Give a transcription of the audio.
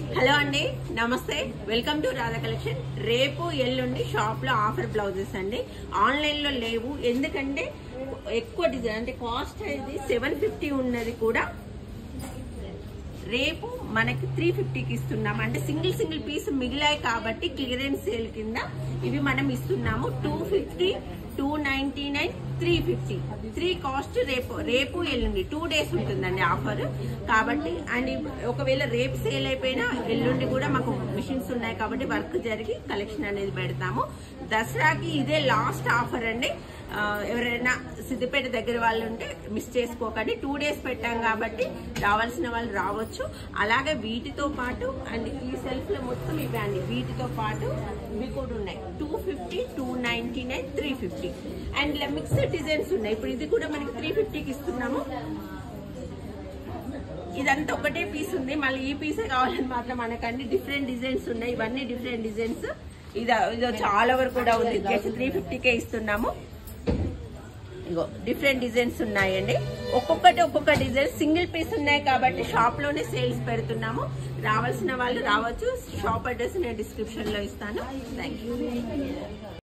hello అండి నమస్తే welcome to Radha collection రేపు ఎల్లుండి షాప్ లో ఆఫర్ బ్లౌజెస్ అండి ఆన్లైన్ లో లేవు ఎందుకంటే ఎక్కువ డిజైన్ అంటే కాస్ట్ అనేది సెవెన్ ఫిఫ్టీ ఉన్నది కూడా రేపు మనకి త్రీ ఫిఫ్టీకి ఇస్తున్నాం అంటే సింగిల్ సింగిల్ పీస్ మిగిలాయి కాబట్టి క్లియరెన్స్ సేల్ కింద ఇవి మనం ఇస్తున్నాము two fifty two ninety nine three fifty three cost రేపు రేపు ఎల్లుండి టూ డేస్ ఉంటుందండి ఆఫర్ కాబట్టి అండ్ ఒకవేళ రేపు సేల్ అయిపోయినా ఎల్లుండి కూడా మాకు మిషన్స్ ఉన్నాయి కాబట్టి వర్క్ జరిగి కలెక్షన్ అనేది పెడతాము దసరాకి ఇదే లాస్ట్ ఆఫర్ అండి ఆ, ఎవరైనా సిద్దిపేట దగ్గర వాళ్ళు ఉంటే మిస్ చేసుకోకండి టూ డేస్ పెట్టాం కాబట్టి రావాల్సిన వాళ్ళు రావచ్చు అలాగే వీటితో పాటు అండ్ ఈ సెల్ఫ్ లో మొత్తం ఇవే అండి వీటితో పాటు ఇవి కూడా ఉన్నాయి two fifty two ninety nine three fifty and ఇలా మిక్స్డ్ డిజైన్స్ ఉన్నాయి ఇప్పుడు ఇది కూడా మనకి త్రీ ఫిఫ్టీకి ఇస్తున్నాము ఇదంతా ఒకటే పీస్ ఉంది మళ్ళీ ఈ పీసే కావాలని మాత్రం అనకండి డిఫరెంట్ డిజైన్స్ ఉన్నాయి ఇవన్నీ డిఫరెంట్ డిజైన్స్ ఇది ఇది చాలా వరకు కూడా ఉంది జస్ట్ త్రీ ఫిఫ్టీకే ఇస్తున్నాము ఇగో డిఫరెంట్ డిజైన్స్ ఉన్నాయండి ఒక్కొక్కటి ఒక్కొక్క డిజైన్ సింగిల్ పీస్ ఉన్నాయి కాబట్టి షాప్ లోనే సేల్స్ పెడుతున్నాము రావాల్సిన వాళ్ళు రావచ్చు షాప్ అడ్రస్ నేను డిస్క్రిప్షన్ లో ఇస్తాను థ్యాంక్ యూ